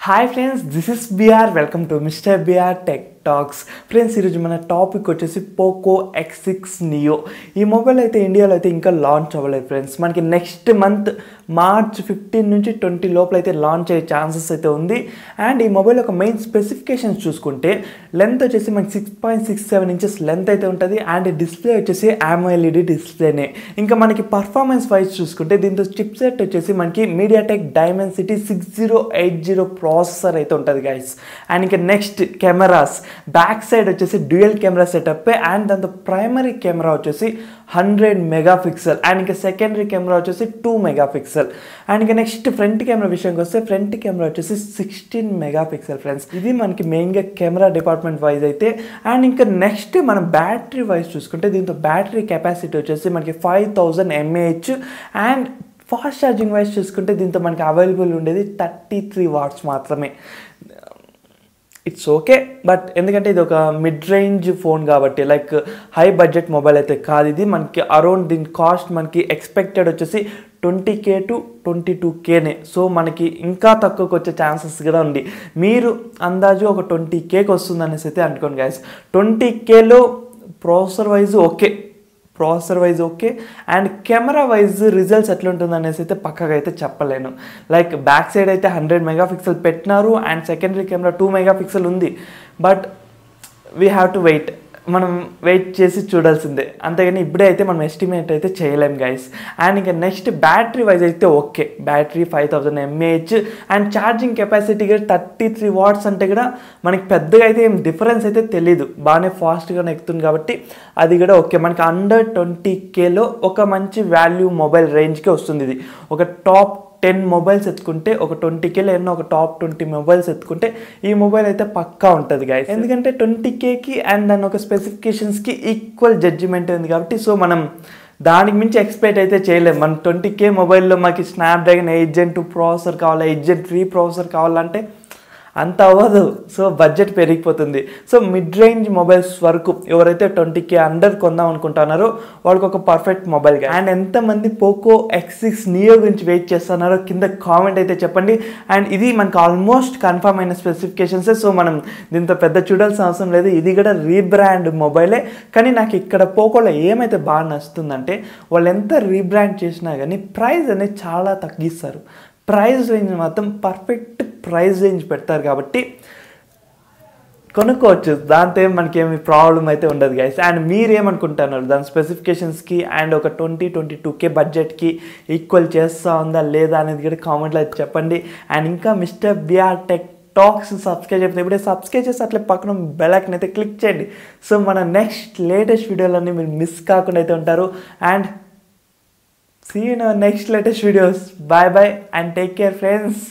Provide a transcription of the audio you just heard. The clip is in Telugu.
hi friends this is BR welcome to mister BR tech talks friends ఈరోజు మన టాపిక్ వచ్చేసి పోకో ఎక్స్ సిక్స్ నియో ఈ మొబైల్ అయితే ఇండియాలో అయితే ఇంకా లాంచ్ అవ్వలేదు ఫ్రెండ్స్ మనకి నెక్స్ట్ మంత్ మార్చ్ ఫిఫ్టీన్ నుంచి ట్వంటీ లోపల అయితే లాంచ్ అయ్యే ఛాన్సెస్ అయితే ఉంది అండ్ ఈ మొబైల్ ఒక మెయిన్ స్పెసిఫికేషన్స్ చూసుకుంటే లెంత్ వచ్చేసి మనకి six point six seven inches length అయితే ఉంటుంది అండ్ డిస్ప్లే వచ్చేసి AMOLED డిస్ప్లేనే ఇంకా మనకి పర్ఫార్మెన్స్ వైజ్ చూసుకుంటే దీంతో చిప్ సెట్ వచ్చేసి మనకి MediaTek dimensity six zero eight zero processor అయితే ఉంటుంది గైస్ అండ్ ఇంకా నెక్స్ట్ కెమెరాస్ బ్యాక్ సైడ్ వచ్చేసి డ్యూయల్ కెమెరా సెటప్ అండ్ దాంతో ప్రైమరీ కెమెరా వచ్చేసి హండ్రెడ్ మెగా పిక్సెల్ అండ్ ఇంకా సెకండరీ కెమెరా వచ్చేసి టూ మెగా పిక్సెల్ అండ్ ఇంకా నెక్స్ట్ ఫ్రంట్ కెమెరా విషయానికి వస్తే ఫ్రంట్ కెమెరా వచ్చేసి సిక్స్టీన్ మెగా పిక్సెల్ ఫ్రెండ్స్ ఇది మనకి మెయిన్గా కెమెరా డిపార్ట్మెంట్ వైజ్ అయితే అండ్ ఇంకా నెక్స్ట్ మనం బ్యాటరీ వైజ్ చూసుకుంటే దీంతో బ్యాటరీ కెపాసిటీ వచ్చేసి మనకి five thousand mAh and fast charging wise చూసుకుంటే దీంతో మనకి అవైలబుల్ ఉండేది థర్టీ త్రీ వాట్స్ మాత్రమే ఇట్స్ ఓకే బట్ ఎందుకంటే ఇది ఒక మిడ్ రేంజ్ ఫోన్ కాబట్టి లైక్ హై బడ్జెట్ మొబైల్ అయితే కాదు ఇది మనకి అరౌండ్ దీని కాస్ట్ మనకి ఎక్స్పెక్టెడ్ వచ్చేసి twenty K to twenty two కేనే సో మనకి ఇంకా తక్కువకి వచ్చే ఛాన్సెస్ కూడా ఉంది మీరు అందాజు ఒక ట్వంటీ కేకి వస్తుంది అనేసి అయితే అనుకోండి గాయస్ ట్వంటీ కేలో processor wise okay processor wise okay and camera wise results ఎట్లుంటుంది అనేసి అయితే పక్కగా అయితే చెప్పలేను లైక్ బ్యాక్ సైడ్ అయితే హండ్రెడ్ మెగా పిక్సెల్ పెట్టినారు and secondary camera two megapixel ఉంది but we have to wait మనం వెయిట్ చేసి చూడాల్సిందే అంతేగాని ఇప్పుడే అయితే మనం ఎస్టిమేట్ అయితే చేయలేం గైస్ అండ్ ఇంకా నెక్స్ట్ బ్యాటరీ వైజ్ అయితే okay battery five thousand mAh and charging capacity కూడా థర్టీ త్రీ వాట్స్ అంటే కూడా మనకి పెద్దగా అయితే ఏం డిఫరెన్స్ అయితే తెలియదు బాగానే ఫాస్ట్గానే ఎక్కుతుంది కాబట్టి అది కూడా ఓకే మనకి అండర్ ట్వంటీ కేలో ఒక మంచి వాల్యూ మొబైల్ రేంజ్కే వస్తుంది ఇది ఒక టాప్ టెన్ మొబైల్స్ ఎత్తుకుంటే ఒక ట్వంటీ కేలో ఎన్నో ఒక టాప్ ట్వంటీ మొబైల్స్ ఎత్తుకుంటే ఈ మొబైల్ అయితే పక్కా ఉంటుంది గాయస్ ఎందుకంటే ట్వంటీ కేకి అండ్ దాని ఒక స్పెసిఫికేషన్స్కి ఈక్వల్ జడ్జిమెంట్ ఉంది కాబట్టి సో మనం దానికి మించి ఎక్స్పెక్ట్ అయితే చేయలేము మన ట్వంటీ కే మొబైల్లో మాకు Snapdragon eight gen two processor కావాలా ఎయిట్ జెన్ త్రీ ప్రాసెసర్ కావాలంటే అంత అవ్వదు సో బడ్జెట్ పెరిగిపోతుంది సో మిడ్ రేంజ్ మొబైల్స్ వరకు ఎవరైతే ట్వంటీ కే అండర్ కొందాం అనుకుంటున్నారో వాళ్ళకి ఒక పర్ఫెక్ట్ మొబైల్ అండ్ ఎంతమంది పోకో ఎక్స్ సిక్స్ నియో గురించి వెయిట్ చేస్తున్నారో కింద కామెంట్ అయితే చెప్పండి అండ్ ఇది మనకు ఆల్మోస్ట్ కన్ఫర్మ్ అయిన స్పెసిఫికేషన్స్ సో మనం దీంతో పెద్ద చూడాల్సిన అవసరం లేదు ఇది కూడా రీబ్రాండ్ మొబైలే కానీ నాకు ఇక్కడ పోకోలో ఏమైతే బాగా నచ్చుతుందంటే వాళ్ళు ఎంత రీబ్రాండ్ చేసినా కానీ ప్రైస్ అనేది చాలా తగ్గిస్తారు ప్రైస్ రేంజ్ మాత్రం పర్ఫెక్ట్ ప్రైస్ రేంజ్ పెడతారు కాబట్టి కొనుక్కోవచ్చు దాంతో ఏం మనకేమి ప్రాబ్లం అయితే ఉండదు గైస్ అండ్ మీరేమనుకుంటున్నారు దాని స్పెసిఫికేషన్స్కి అండ్ ఒక ట్వంటీ ట్వంటీ టూ కే బడ్జెట్కి ఈక్వల్ చేస్తూ ఉందా లేదా అనేది కూడా కామెంట్లో అయితే చెప్పండి అండ్ ఇంకా Mister BR tech Talks subscribe చెప్తే ఇప్పుడే సబ్స్క్రైబ్ చేసి అట్లే పక్కన బెలైకన్ అయితే క్లిక్ చేయండి సో మన నెక్స్ట్ లేటెస్ట్ వీడియోలన్నీ మీరు మిస్ కాకుండా అయితే ఉంటారు and see you next latest videos bye bye and take care friends